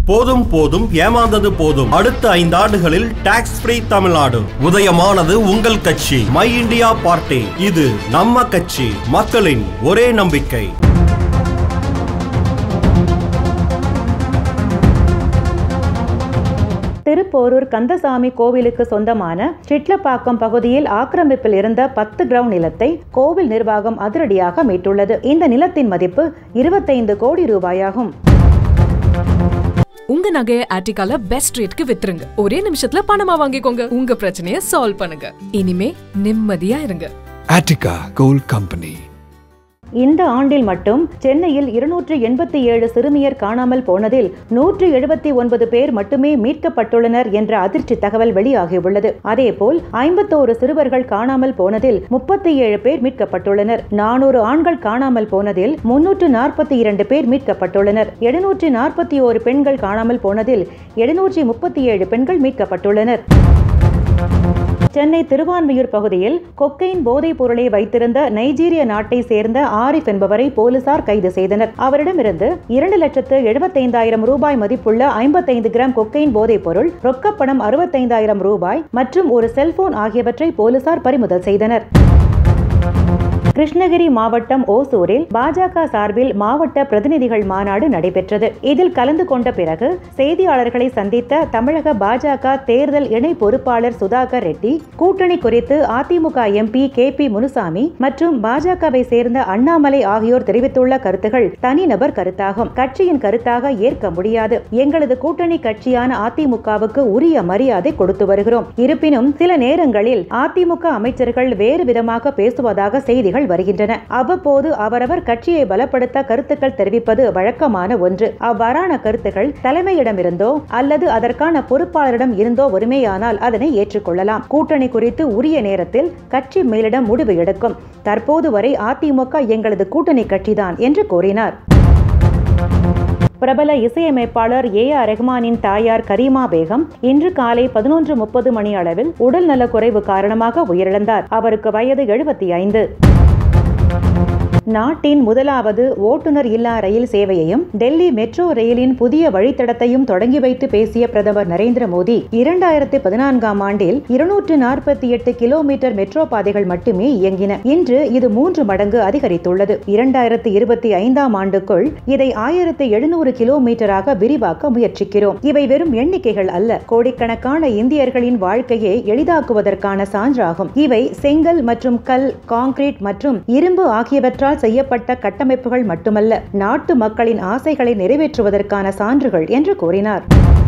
போதும் போதும் ஏமாந்தது போதும் அடுத்த ஐந்து ஆண்டுகளில் டாக்ஸ் ஃப்ரீ தமிழ்நாடு உதயமானது உங்கள் கட்சி மை இந்தியா பார்ட்டி இது நம்ம கட்சி மக்களின் ஒரே நம்பிக்கை திருப்போரூர் கந்தசாமி கோவிலுக்கு சொந்தமான சிட்லப்பாக்கம் பகுதியில் ஆக்கிரமிப்பில் இருந்த பத்து கிரவுண்ட் நிலத்தை கோவில் நிர்வாகம் அதிரடியாக மீட்டுள்ளது இந்த நிலத்தின் மதிப்பு இருபத்தைந்து கோடி ரூபாயாகும் உங்க நகைய ஆட்டிக்கால பெஸ்ட் ரேட்க்கு வித்துருங்க ஒரே நிமிஷத்துல பணமா வாங்கிக்கோங்க உங்க பிரச்சனைய சால்வ் பண்ணுங்க இனிமே நிம்மதியா இருங்க Attica Gold Company. இந்த ஆண்டில் மட்டும் சென்னையில் இருநூற்று எண்பத்தி ஏழு சிறுமியர் காணாமல் போனதில் நூற்று எழுபத்தி ஒன்பது பேர் மட்டுமே மீட்கப்பட்டுள்ளனர் என்ற அதிர்ச்சி தகவல் வெளியாகியுள்ளது அதேபோல் ஐம்பத்தோரு சிறுவர்கள் காணாமல் போனதில் முப்பத்தி ஏழு பேர் மீட்கப்பட்டுள்ளனர் நானூறு ஆண்கள் காணாமல் போனதில் முன்னூற்று நாற்பத்தி இரண்டு பேர் மீட்கப்பட்டுள்ளனர் எழுநூற்றி நாற்பத்தி ஓரு பெண்கள் காணாமல் போனதில் எழுநூற்றி முப்பத்தி ஏழு பெண்கள் மீட்கப்பட்டுள்ளனர் சென்னை திருவான்மியூர் பகுதியில் கொக்கைன் போதைப் பொருளை வைத்திருந்த நைஜீரிய நாட்டை சேர்ந்த ஆரிஃப் என்பவரை போலீசார் கைது செய்தனர் அவரிடமிருந்து இரண்டு லட்சத்து எழுபத்தைந்தாயிரம் ரூபாய் மதிப்புள்ள ஐம்பத்தைந்து கிராம் கொக்கைன் போதைப் பொருள் ரொக்கப்பணம் அறுபத்தைந்தாயிரம் ரூபாய் மற்றும் ஒரு செல்போன் ஆகியவற்றை போலீசார் பறிமுதல் செய்தனர் கிருஷ்ணகிரி மாவட்டம் ஓசூரில் பாஜக சார்பில் மாவட்ட பிரதிநிதிகள் மாநாடு நடைபெற்றது இதில் கலந்து கொண்ட பிறகு செய்தியாளர்களை சந்தித்த தமிழக பாஜக தேர்தல் இணை பொறுப்பாளர் சுதாகர் ரெட்டி கூட்டணி குறித்து AIADMK MP K P Munusamy மற்றும் பாஜகவை சேர்ந்த அண்ணாமலை ஆகியோர் தெரிவித்துள்ள கருத்துகள் தனிநபர் கருத்தாகும் கட்சியின் கருத்தாக ஏற்க முடியாது எங்களது கூட்டணி கட்சியான அதிமுகவுக்கு உரிய மரியாதை கொடுத்து வருகிறோம் இருப்பினும் சில நேரங்களில் அதிமுக அமைச்சர்கள் வேறு விதமாக பேசுவதாக செய்திகள் வருகின்றன அவ்வப்போது அவரவர் கட்சியை பலப்படுத்த கருத்துக்கள் தெரிவிப்பது வழக்கமான ஒன்று அவ்வாறான கருத்துக்கள் தலைமையிடமிருந்தோ அல்லது அதற்கான பொறுப்பாளரிடம் இருந்தோ வருமேயானால் அதனை ஏற்றுக்கொள்ளலாம் கூட்டணி குறித்து உரிய நேரத்தில் கட்சி மேலிடம் முடிவு எடுக்கும் தற்போது வரை அதிமுக எங்களது கூட்டணி கட்சிதான் என்று கூறினார் பிரபல இசையமைப்பாளர் ஏ ஆர் ரெஹ்மானின் தாயார் கரீமா பேகம் இன்று காலை பதினொன்று முப்பது மணி அளவில் உடல் நலக்குறைவு காரணமாக உயிரிழந்தார் அவருக்கு வயது எழுபத்தி ஐந்து நாட்டின் முதலாவது ஓட்டுநர் இல்லா ரயில் சேவையையும் டெல்லி மெட்ரோ ரயிலின் புதிய வழித்தடத்தையும் தொடங்கி வைத்து பேசிய பிரதமர் நரேந்திர மோடி இரண்டாயிரத்தி பதினான்காம் ஆண்டில் இருநூற்று நாற்பத்தி எட்டு கிலோமீட்டர் மெட்ரோ பாதைகள் மட்டுமே இயங்கின இன்று இது மூன்று மடங்கு அதிகரித்துள்ளது இரண்டாயிரத்தி இருபத்தி ஐந்தாம் ஆண்டுக்குள் இதை ஆயிரத்தி எழுநூறு கிலோமீட்டராக விரிவாக்க முயற்சிக்கிறோம் இவை வெறும் எண்ணிக்கைகள் அல்ல கோடிக்கணக்கான இந்தியர்களின் வாழ்க்கையை எளிதாக்குவதற்கான சான்றாகும் இவை செங்கல் மற்றும் கல் கான்கிரீட் மற்றும் இரும்பு ஆகியவற்றால் செய்யப்பட்ட கட்டமைப்புகள் மட்டுமல்ல நாட்டு மக்களின் ஆசைகளை நிறைவேற்றுவதற்கான சான்றுகள் என்று கூறினார்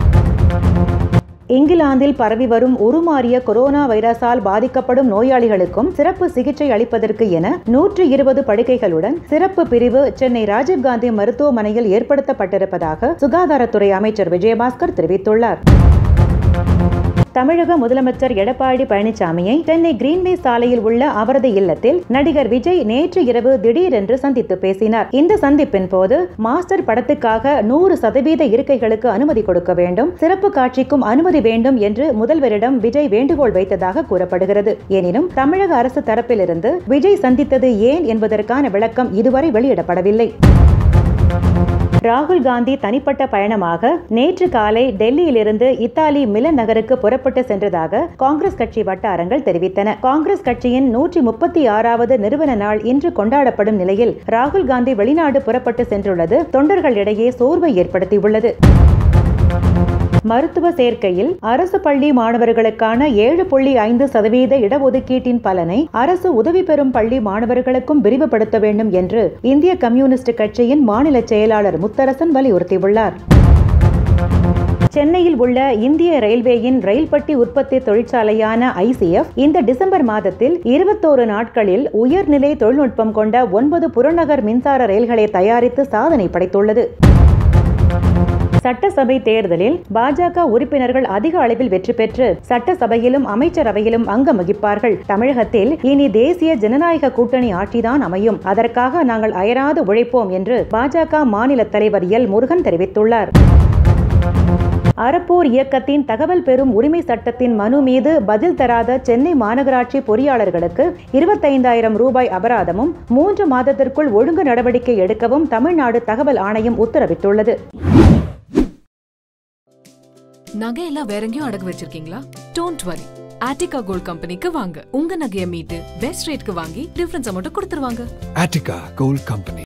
இங்கிலாந்தில் பரவி வரும் உருமாறிய கொரோனா வைரஸால் பாதிக்கப்படும் நோயாளிகளுக்கும் சிறப்பு சிகிச்சை அளிப்பதற்கு என நூற்று இருபது படுக்கைகளுடன் சிறப்பு பிரிவு சென்னை ராஜீவ்காந்தி மருத்துவமனையில் ஏற்படுத்தப்பட்டிருப்பதாக சுகாதாரத்துறை அமைச்சர் விஜயபாஸ்கர் தெரிவித்துள்ளார் தமிழக முதலமைச்சர் எடப்பாடி பழனிசாமியை சென்னை கிரீன்வே சாலையில் உள்ள அவரது இல்லத்தில் நடிகர் விஜய் நேற்று இரவு திடீரென்று சந்தித்து பேசினார் இந்த சந்திப்பின் போது மாஸ்டர் படத்துக்காக நூறு சதவீத இருக்கைகளுக்கு அனுமதி கொடுக்க வேண்டும் சிறப்பு காட்சிக்கும் அனுமதி வேண்டும் என்று முதல்வரிடம் விஜய் வேண்டுகோள் வைத்ததாக கூறப்படுகிறது எனினும் தமிழக அரசு தரப்பிலிருந்து விஜய் சந்தித்தது ஏன் என்பதற்கான விளக்கம் இதுவரை வெளியிடப்படவில்லை ராகுல் காந்தி தனிப்பட்ட பயணமாக நேற்று காலை டெல்லியிலிருந்து இத்தாலி மிலன் நகருக்கு புறப்பட்டு சென்றதாக காங்கிரஸ் கட்சி வட்டாரங்கள் தெரிவித்தன காங்கிரஸ் கட்சியின் நூற்றி முப்பத்தி ஆறாவது நிறுவன நாள் இன்று கொண்டாடப்படும் நிலையில் ராகுல் காந்தி வெளிநாடு புறப்பட்டு சென்றுள்ளது தொண்டர்களிடையே சோர்வை ஏற்படுத்தியுள்ளது மருத்துவ சேர்க்கையில் அரசு பள்ளி மாணவர்களுக்கான ஏழு புள்ளி ஐந்து சதவீத இடஒதுக்கீட்டின் பலனை அரசு உதவி பெறும் பள்ளி மாணவர்களுக்கும் விரிவுபடுத்த வேண்டும் என்று இந்திய கம்யூனிஸ்ட் கட்சியின் மாநில செயலாளர் முத்தரசன் வலியுறுத்தியுள்ளார் சென்னையில் உள்ள இந்திய ரயில்வேயின் ரயில் பட்டி உற்பத்தி தொழிற்சாலையான ஐசிஎஃப் இந்த டிசம்பர் மாதத்தில் இருபத்தோரு நாட்களில் உயர்நிலை தொழில்நுட்பம் கொண்ட ஒன்பது புறநகர் மின்சார ரயில்களை தயாரித்து சாதனை படைத்துள்ளது சட்டசபை தேர்தலில் பாஜக உறுப்பினர்கள் அதிக அளவில் வெற்றி பெற்று சட்டசபையிலும் அமைச்சரவையிலும் அங்கம் வகிப்பார்கள் தமிழகத்தில் இனி தேசிய ஜனநாயக கூட்டணி ஆட்சிதான் அமையும் அதற்காக நாங்கள் அயராது உழைப்போம் என்று பாஜக மாநில தலைவர் எல் முருகன் தெரிவித்துள்ளார் அறப்போர் இயக்கத்தின் தகவல் பெறும் உரிமை சட்டத்தின் மனு மீது பதில் தராத சென்னை மாநகராட்சி பொறியாளர்களுக்கு இருபத்தைந்தாயிரம் ரூபாய் அபராதமும் மூன்று மாதத்திற்குள் ஒழுங்கு நடவடிக்கை எடுக்கவும் தமிழ்நாடு தகவல் ஆணையம் உத்தரவிட்டுள்ளது நகையெல்லாம் வேற எங்கேயும் அடகு வச்சிருக்கீங்களா டோன்ட் வரி ஆட்டிகா கோல்ட் கம்பெனிக்கு வாங்க உங்க நகையை மீட்டு பெஸ்ட் ரேட்க்கு வாங்கி டிஃபரன்ஸை மட்டும் கொடுத்துருவாங்க Attica Gold Company.